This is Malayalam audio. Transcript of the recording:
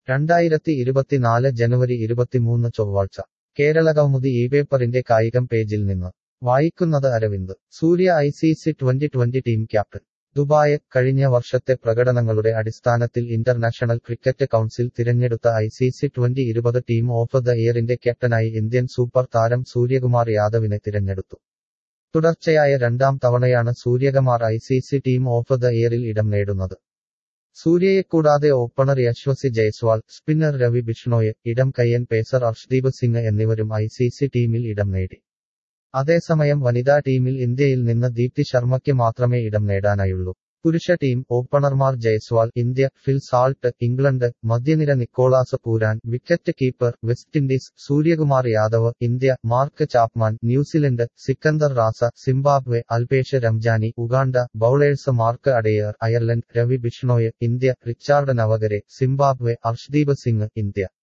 രണ്ടായിരത്തി ഇരുപത്തിനാല് ജനുവരി ഇരുപത്തിമൂന്ന് ചൊവ്വാഴ്ച കേരളകൗമുദി ഈ പേപ്പറിന്റെ കായികം പേജിൽ നിന്ന് വായിക്കുന്നത് Aravind Surya I C C twenty twenty team captain Dubai കഴിഞ്ഞ വർഷത്തെ പ്രകടനങ്ങളുടെ അടിസ്ഥാനത്തിൽ ഇന്റർനാഷണൽ ക്രിക്കറ്റ് കൗൺസിൽ തിരഞ്ഞെടുത്ത ഐ സി സി ട്വന്റി ഇരുപത് ടീം ഓഫ് ദ ഇയറിന്റെ ക്യാപ്റ്റനായി ഇന്ത്യൻ സൂപ്പർ താരം സൂര്യകുമാർ യാദവിനെ തിരഞ്ഞെടുത്തു തുടർച്ചയായ രണ്ടാം തവണയാണ് Suryakumar I C C team of the ഇയറിൽ ഇടം നേടുന്നത് സൂര്യയെ കൂടാതെ ഓപ്പണർ യശ്വസി ജയ്സ്വാൾ സ്പിന്നർ രവി ബിഷ്ണോയ് ഇടം കയ്യൻ പേസർ അർഷ്ദീപ് സിംഗ് എന്നിവരും ഐ സി സി ടീമിൽ ഇടം നേടി അതേസമയം വനിതാ ടീമിൽ ഇന്ത്യയിൽ നിന്ന് ദീപ്തി ശർമ്മയ്ക്ക് മാത്രമേ ഇടം നേടാനായുള്ളൂ പുരുഷ ടീം ഓപ്പണർമാർ Jaiswal India Phil Salt England മധ്യനിര Nicholas Pooran wicket keeper West Indies Suryakumar Yadav India Mark Chapman New Zealand Sikandar Raza Zimbabwe Alpesh Ramjani Uganda bowlers Mark Adair Ireland Ravi Bishnoi India Richard Ngarava Zimbabwe Arshdeep Singh India